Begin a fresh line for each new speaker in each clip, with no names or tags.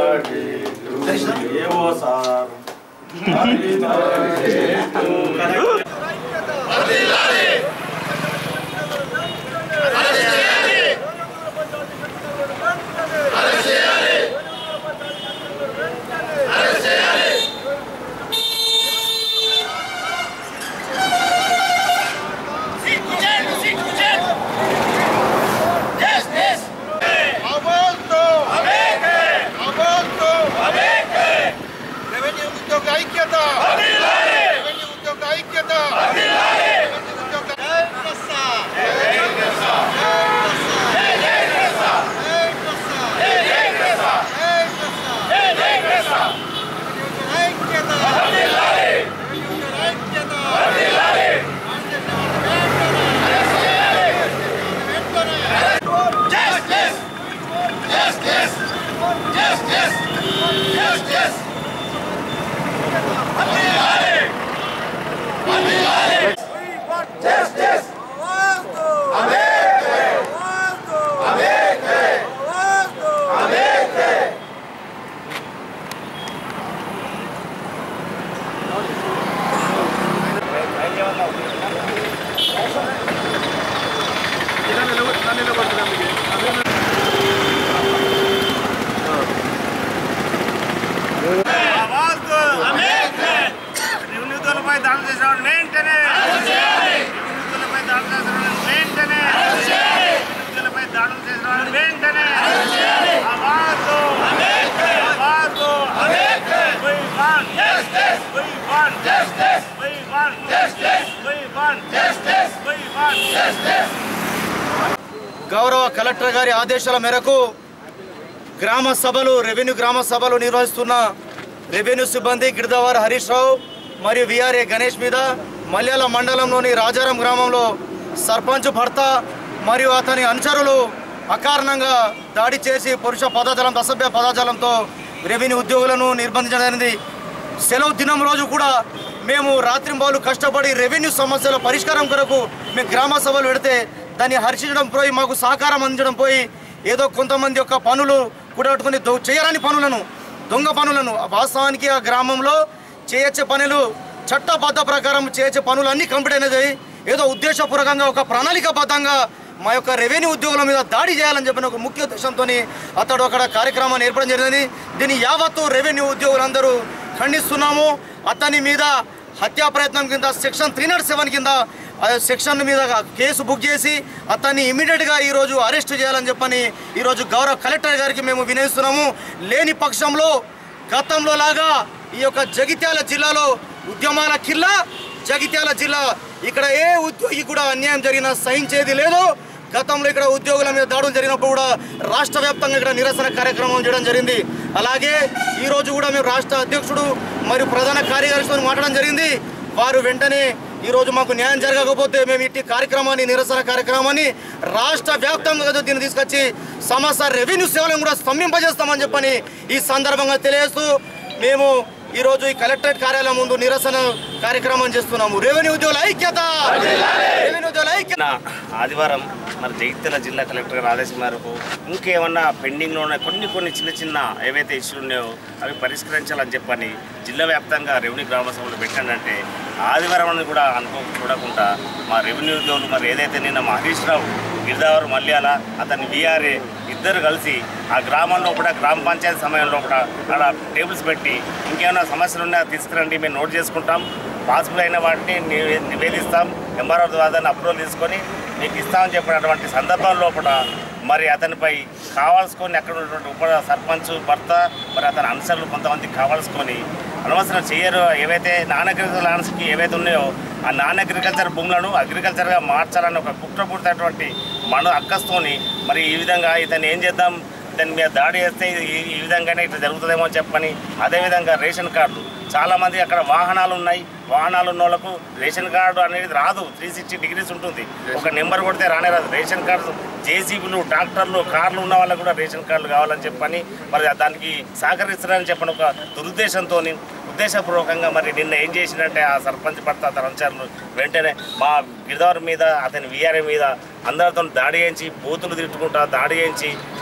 ఏవో sir
అబోల్తో అబోల్తో revenue ఉద్యోగ ఐక్యత రెవెన్యూ ఉద్యోగ ఐక్యత రెవెన్యూ ఉద్యోగ జై ప్రసాద్. జై ప్రసాద్. జై ప్రసాద్. జై ప్రసాద్. జై ప్రసాద్. రెవెన్యూ ఉద్యోగ ఐక్యత రెవెన్యూ ఉద్యోగ ఐక్యత
నివృత్తులపై దాడులు చేసిన వాడిని వెంటనే నివృత్తులపై దాడులు చేసిన వాడిని వెంటనే నివృత్తులపై దాడులు చేసిన వాడిని వెంటనే అవార్డు అవార్డు We want justice. We want justice. We want justice. We want justice. We want justice.
గౌరవ కలెక్టర్ గారి ఆదేశాల మేరకు గ్రామ సభలు రెవెన్యూ గ్రామ సభలు నిర్వహిస్తున్న రెవెన్యూ సిబ్బంది గిరిదవార్ హరీష్ రావు మరియు విఆర్ఏ గణేష్ మీద మల్యాల మండలంలోని రాజారం గ్రామంలో సర్పంచ్ భర్త మరియు అతని అనుచరులు అకారణంగా దాడి చేసి పురుష పదాజాలం అసభ్య పదాజాలంతో రెవెన్యూ ఉద్యోగులను నిర్బంధించడం జరిగింది సెలవు దినం రోజు కూడా మేము రాత్రింబాలు కష్టపడి రెవెన్యూ సమస్యల పరిష్కారం కొరకు మేము గ్రామ సభలు పెడితే దాన్ని హర్షించడం పోయి మాకు సహకారం అందించడం పోయి ఏదో కొంతమంది యొక్క పనులు కూడగట్టుకుని దొ- చేయరాని పనులను దొంగ పనులను వాస్తవానికి ఆ గ్రామంలో చేయొచ్చే పనులు చట్టబద్ధ ప్రకారం చేయొచ్చే పనులు అన్నీ కంప్లీట్ అయినది ఏదో ఉద్దేశపూర్వకంగా ఒక ప్రణాళికాబద్ధంగా మా యొక్క రెవెన్యూ ఉద్యోగుల మీద దాడి చేయాలని చెప్పిన ఒక ముఖ్య ఉద్దేశంతో అతడు అక్కడ కార్యక్రమాన్ని ఏర్పడడం జరిగింది దీన్ని యావత్తు రెవెన్యూ ఉద్యోగులందరూ ఖండిస్తున్నాము అతని మీద హత్యా ప్రయత్నం కింద సెక్షన్ త్రీ నాట్ సెవెన్ కింద ఆ సెక్షన్ మీద కేసు బుక్ చేసి అతన్ని ఇమీడియట్గా ఈరోజు అరెస్ట్ చేయాలని చెప్పని ఈరోజు గౌరవ కలెక్టర్ గారికి మేము వినయిస్తున్నాము లేని పక్షంలో గతంలో లాగా ఈ యొక్క జగిత్యాల జిల్లాలో ఉద్యమాల కిల్లా జగిత్యాల జిల్లా ఇక్కడ ఏ ఉద్యోగి కూడా అన్యాయం జరిగినా సహించేది లేదు గతంలో ఇక్కడ ఉద్యోగుల మీద దాడులు జరిగినప్పుడు కూడా రాష్ట్ర వ్యాప్తంగా ఇక్కడ నిరసన కార్యక్రమం చేయడం జరిగింది అలాగే ఈ రోజు కూడా మేము రాష్ట్ర అధ్యక్షుడు మరియు ప్రధాన కార్యదర్శితో మాట్లాడడం జరిగింది వారు వెంటనే ఈ రోజు మాకు న్యాయం జరగకపోతే మేము ఇట్టి కార్యక్రమాన్ని నిరసన కార్యక్రమాన్ని రాష్ట్ర వ్యాప్తంగా దీన్ని తీసుకొచ్చి సమస్య రెవెన్యూ సేవలను కూడా స్తంభింపజేస్తామని చెప్పని ఈ సందర్భంగా తెలియజేస్తూ మేము ఈ రోజు ఈ కలెక్టరేట్ కార్యాలయం ముందు నిరసన కార్యక్రమం చేస్తున్నాము రెవెన్యూ ఉద్యోగుల ఐక్యత రెవెన్యూ ఉద్యోగుల ఐక్యత
నిన్న ఆదివారం మరి జగిత్యాల జిల్లా కలెక్టర్ గారి ఆదేశం మేరకు ఇంకేమన్నా పెండింగ్లో ఉన్న కొన్ని కొన్ని చిన్న చిన్న ఏవైతే ఇష్యూలు ఉన్నాయో అవి పరిష్కరించాలని చెప్పని జిల్లా వ్యాప్తంగా రెవెన్యూ గ్రామ సభలు పెట్టానంటే ఆదివారం అని కూడా అనుకో చూడకుండా మా రెవెన్యూ ఉద్యోగులు మరి ఏదైతే నిన్న మా హరీష్ రావు గిరిదావర్ మల్యాల అతని విఆర్ఏ ఇద్దరు కలిసి ఆ గ్రామంలో కూడా గ్రామ పంచాయతీ సమయంలో కూడా అక్కడ టేబుల్స్ పెట్టి ఇంకేమైనా సమస్యలు ఉన్నాయో తీసుకురండి మేము నోట్ చేసుకుంటాం పాసిబుల్ అయిన వాటిని నివే- నివేదిస్తాం ఎంఆర్ఓ ద్వారా అప్రూవల్ తీసుకొని మీకు ఇస్తామని చెప్పినటువంటి సందర్భం లోపల మరి అతనిపై కావాల్సుకొని అక్కడ ఉన్నటువంటి ఉప సర్పంచ్ భర్త మరి అతని అనుసరులు కొంతమంది కావాల్సుకొని అనవసరం చేయరు ఏవైతే నాన్ అగ్రికల్చర్ ల్యాండ్స్కి ఏవైతే ఉన్నాయో ఆ నాన్ అగ్రికల్చర్ భూములను అగ్రికల్చర్గా మార్చాలని ఒక కుట్రపూరితటువంటి మన అక్కస్తోని మరి ఈ విధంగా ఇతన్ని ఏం చేద్దాం దాని మీద దాడి చేస్తే ఈ ఈ విధంగానే ఇట్లా జరుగుతుందేమో అని చెప్పని అదేవిధంగా రేషన్ కార్డులు చాలామంది అక్కడ వాహనాలు ఉన్నాయి వాహనాలు ఉన్న వాళ్ళకు రేషన్ కార్డు అనేది రాదు త్రీ సిక్స్టీ డిగ్రీస్ ఉంటుంది ఒక నెంబర్ కొడితే రానే రాదు రేషన్ కార్డు జేసీబీలు ట్రాక్టర్లు కార్లు ఉన్న వాళ్ళకు కూడా రేషన్ కార్డులు కావాలని చెప్పని మరి దానికి సహకరిస్తున్నారని చెప్పని ఒక దురుద్దేశంతో ఉద్దేశపూర్వకంగా మరి నిన్న ఏం చేసిందంటే ఆ సర్పంచ్ భర్త అతని అనుచరులు వెంటనే మా గిరిదావర్ మీద అతని విఆర్ఏ మీద అందరితో దాడి చేయించి బూతులు తిట్టుకుంటా దాడి చేయించి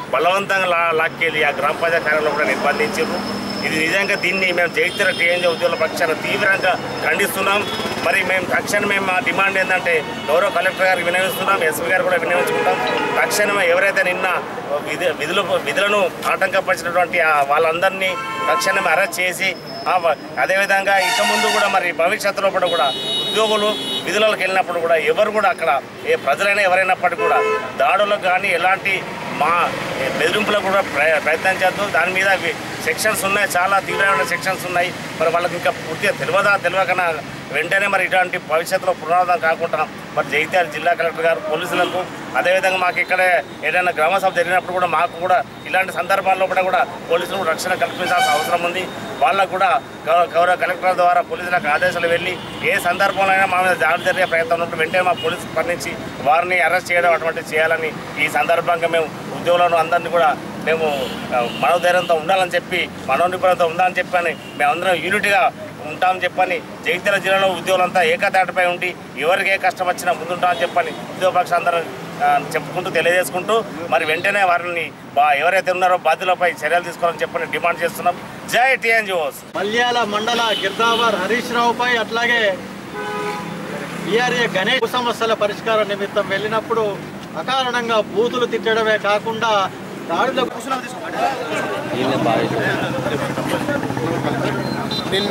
బలవంతంగా లా లాక్కెళ్ళి ఆ గ్రామ పంచాయతీ కార్యాలయంలో కూడా నిర్బంధించారు ఇది నిజంగా దీన్ని మేము జైత్ర టీఎన్జీ ఉద్యోగుల పక్షాన తీవ్రంగా ఖండిస్తున్నాం మరి మేము తక్షణం మేము మా డిమాండ్ ఏంటంటే గౌరవ కలెక్టర్ గారికి వినియోగిస్తున్నాం ఎస్పీ గారు కూడా వినియోగించుకుంటాం తక్షణమే ఎవరైతే నిన్న విధి విధులు విధులను ఆటంకపరిచినటువంటి ఆ వాళ్ళందరినీ తక్షణమే అరెస్ట్ చేసి ఆ వ- అదేవిధంగా ఇక ముందు కూడా మరి భవిష్యత్తులో కూడా కూడా ఉద్యోగులు విధులకు వెళ్ళినప్పుడు కూడా ఎవరు కూడా అక్కడ ఏ ప్రజలైనా ఎవరైనప్పటికీ కూడా దాడులకు కానీ ఎలాంటి మా బెదిరింపులకు కూడా ప్ర- ప్రయత్నం చేద్దాం దాని మీద వి- సెక్షన్స్ ఉన్నాయి చాలా తీవ్రమైన సెక్షన్స్ ఉన్నాయి మరి వాళ్ళకి ఇంకా పూర్తిగా తెలియదా తెలియకనా వెంటనే మరి ఇటువంటి భవిష్యత్తులో పునరావృతం కాకుండా మరి జగిత్యాల జిల్లా కలెక్టర్ గారు పోలీసులకు అదేవిధంగా మాకు ఇక్కడ ఏదైనా గ్రామ సభ జరిగినప్పుడు కూడా మాకు కూడా ఇలాంటి సందర్భాల్లో కూడా కూడా పోలీసులకు రక్షణ కల్పించాల్సిన అవసరం ఉంది వాళ్ళకు కూడా గౌరవ గౌరవ కలెక్టర్ ద్వారా పోలీసులకు ఆదేశాలు వెళ్ళి ఏ సందర్భంలో అయినా మా మీద దాడి జరిగే ప్రయత్నం ఉన్నప్పుడు వెంటనే మా పోలీసు స్పందించి వారిని అరెస్ట్ చేయడం అటువంటివి చేయాలని ఈ సందర్భంగా మేము ఉద్యోగులను అందరినీ కూడా మేము ఆ, మనోధైర్యంతో ఉండాలని చెప్పి మనోనిపురంతో ఉండాలని చెప్పని మేమందరం యూనిట్గా ఉంటామని చెప్పని జగిత్యాల జిల్లాలో ఉద్యోగులంతా ఏకతాటిపై ఉండి ఎవరికి ఏ కష్టం వచ్చినా ముందుంటామని చెప్పని ఉద్యోగపక్ష అందరం ఆ, చెప్పుకుంటూ తెలియజేసుకుంటూ మరి వెంటనే వారిని బా ఎవరైతే ఉన్నారో బాధ్యులపై చర్యలు తీసుకోవాలని చెప్పని డిమాండ్ చేస్తున్నాం జై టీఎన్జిఓస్
మల్యాల మండల గిర్దావర్ హరీష్ రావుపై అట్లాగే బీఆర్ఏ గణేష్ భూ సమస్యల పరిష్కార నిమిత్తం వెళ్ళినప్పుడు అకారణంగా బూతులు తిట్టడమే కాకుండా దాడులకు
నిన్న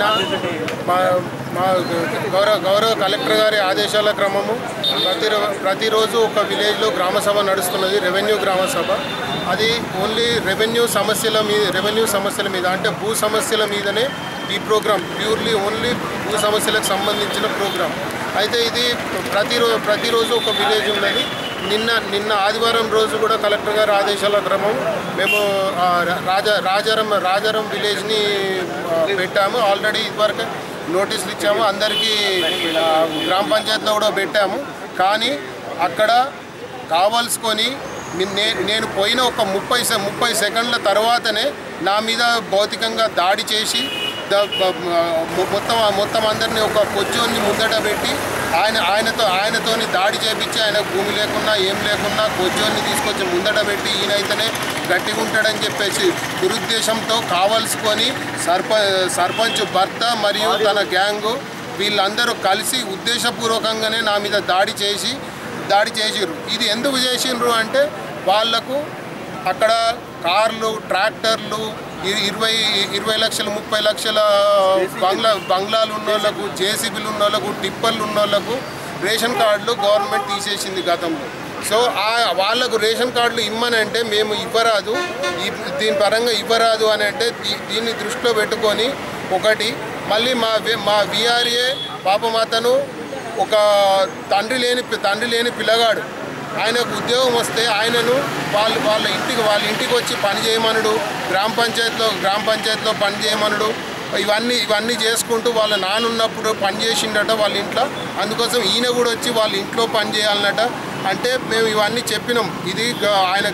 మా మా గౌరవ గౌరవ కలెక్టర్ గారి ఆదేశాల క్రమము ప్రతి ప్రతిరోజు ఒక విలేజ్లో గ్రామ సభ నడుస్తున్నది రెవెన్యూ గ్రామ సభ అది ఓన్లీ రెవెన్యూ సమస్యల మీద రెవెన్యూ సమస్యల మీద అంటే భూ సమస్యల మీదనే ఈ ప్రోగ్రామ్ ప్యూర్లీ ఓన్లీ భూ సమస్యలకు సంబంధించిన ప్రోగ్రామ్ అయితే ఇది ప్రతిరోజు ప్రతిరోజు ఒక విలేజ్ ఉన్నది నిన్న నిన్న ఆదివారం రోజు కూడా కలెక్టర్ గారి ఆదేశాల క్రమం మేము ఆ, రాజా రాజారం రాజారం విలేజ్ని ఆ, పెట్టాము ఆల్రెడీ ఇదివరకు నోటీసులు ఇచ్చాము అందరికీ ఆ, గ్రామ పంచాయతీలో కూడా పెట్టాము కానీ అక్కడ కావాల్సుకొని ని- నే- నేను పోయిన ఒక ముప్పై సె ముప్పై సెకండ్ల తర్వాతనే నా మీద భౌతికంగా దాడి చేసి ద- బ- మొ- మొత్తం మొత్తం అందరినీ ఒక కొజ్జోన్ని ముందట పెట్టి ఆయన ఆయనతో ఆయనతోని దాడి చేపించి ఆయన భూమి లేకున్నా ఏం లేకున్నా కొజ్జోన్ని తీసుకొచ్చి ముందట పెట్టి ఈయనైతేనే గట్టిగా ఉంటాడని చెప్పేసి దురుద్దేశంతో కావలసుకొని సర్ప సర్పంచ్ భర్త మరియు తన గ్యాంగు వీళ్ళందరూ కలిసి ఉద్దేశపూర్వకంగానే నా మీద దాడి చేసి దాడి చేసిర్రు ఇది ఎందుకు చేసిండ్రు అంటే వాళ్లకు అక్కడ కార్లు ట్రాక్టర్లు ఇ- ఇరవై ఇరవై లక్షలు ముప్పై లక్షల బంగ్లా బంగ్లాలు ఉన్న వాళ్ళకు జేసీబీలు ఉన్న వాళ్ళకు టిప్పర్లు ఉన్న వాళ్ళకు రేషన్ కార్డులు గవర్నమెంట్ తీసేసింది గతంలో సో ఆ వాళ్ళకు రేషన్ కార్డులు ఇమ్మనంటే మేము ఇవ్వరాదు ఈ- దీని పరంగా ఇవ్వరాదు అని అంటే దీ- దీన్ని దృష్టిలో పెట్టుకొని ఒకటి మళ్ళీ మా వి- మా విఆర్ఏ పాపం అతను ఒక తండ్రి లేని తండ్రి లేని పిల్లగాడు ఆయనకు ఉద్యోగం వస్తే ఆయనను వాళ్ళు వాళ్ళ ఇంటికి వాళ్ళ ఇంటికి వచ్చి పని చేయమనుడు గ్రామ పంచాయతీలో గ్రామ పంచాయతీలో పని చేయమనుడు ఇవన్నీ ఇవన్నీ చేసుకుంటూ వాళ్ళ నాన్న ఉన్నప్పుడు పని చేసిండట వాళ్ళ ఇంట్లో అందుకోసం ఈయన కూడా వచ్చి వాళ్ళ ఇంట్లో పని చేయాలన్నట అంటే మేము ఇవన్నీ చెప్పినాం ఇది గ- ఆయన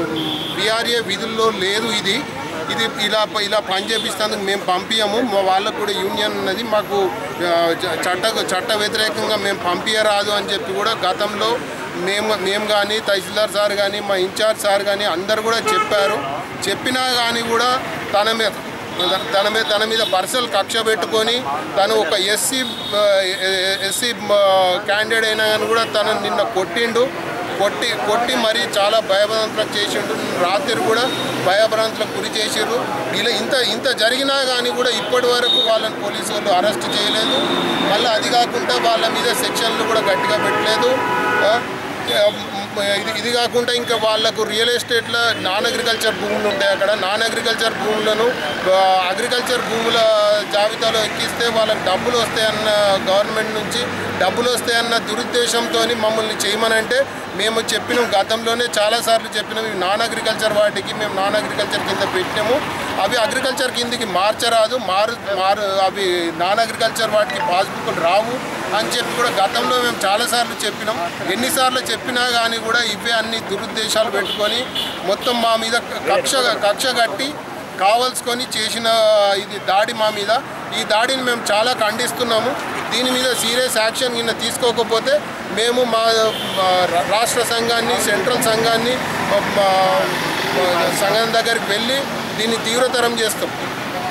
బీఆర్ఏ విధుల్లో లేదు ఇది ఇది ఇలా ఇలా పని చేపిస్తేందుకు మేము పంపించము మా వాళ్ళకు కూడా యూనియన్ ఉన్నది మాకు ఆ, చ- చట్ట చట్ట వ్యతిరేకంగా మేము పంపించరాదు అని చెప్పి కూడా గతంలో మేము మేము కానీ తహసీల్దార్ సార్ కానీ మా ఇన్ఛార్జ్ సార్ కానీ అందరు కూడా చెప్పారు చెప్పినా కానీ కూడా తన మీద తన మీద తన మీద పర్సనల్ కక్ష పెట్టుకొని తను ఒక ఎస్సీ ఎస్సీ క్యాండిడేట్ అయినా కానీ కూడా తను నిన్న కొట్టిండు కొట్టి కొట్టి మరీ చాలా భయభ్రాంతులకు చేసిండు రాత్రి కూడా భయభ్రాంతులకు గురి చేసిర్రు ఇలా ఇంత ఇంత జరిగినా కానీ కూడా ఇప్పటి వరకు వాళ్ళని పోలీసు వాళ్ళు అరెస్ట్ చేయలేదు మళ్ళీ అది కాకుండా వాళ్ళ మీద సెక్షన్లు కూడా గట్టిగా పెట్టలేదు ఆ, ఇది ఇది కాకుండా ఇంకా వాళ్ళకు రియల్ ఎస్టేట్లో నాన్ అగ్రికల్చర్ భూములు ఉంటాయి అక్కడ నాన్ అగ్రికల్చర్ భూములను ఆ, అగ్రికల్చర్ భూముల జాబితాలో ఎక్కిస్తే వాళ్ళకి డబ్బులు వస్తాయన్న గవర్నమెంట్ నుంచి డబ్బులు వస్తాయన్న దురుద్దేశంతో మమ్మల్ని చేయమనంటే మేము చెప్పినాం గతంలోనే చాలాసార్లు చెప్పినాం ఇవి నాన్ అగ్రికల్చర్ వాటికి మేము నాన్ అగ్రికల్చర్ కింద పెట్టినాము అవి అగ్రికల్చర్ కిందకి మార్చరాదు మారు మారు అవి నాన్ అగ్రికల్చర్ వాటికి పాస్బుక్లు రావు అని చెప్పి కూడా గతంలో మేము చాలాసార్లు చెప్పినాం ఎన్నిసార్లు చెప్పినా కానీ కూడా ఇవే అన్ని దురుద్దేశాలు పెట్టుకొని మొత్తం మా మీద కక్ష కక్ష కట్టి కావలసుకొని చేసిన ఇది దాడి మా మీద ఈ దాడిని మేము చాలా ఖండిస్తున్నాము దీని మీద సీరియస్ యాక్షన్ కింద తీసుకోకపోతే మేము మా మా రాష్ట్ర సంఘాన్ని సెంట్రల్ సంఘాన్ని మా సంఘం దగ్గరికి వెళ్ళి దీన్ని తీవ్రతరం చేస్తాం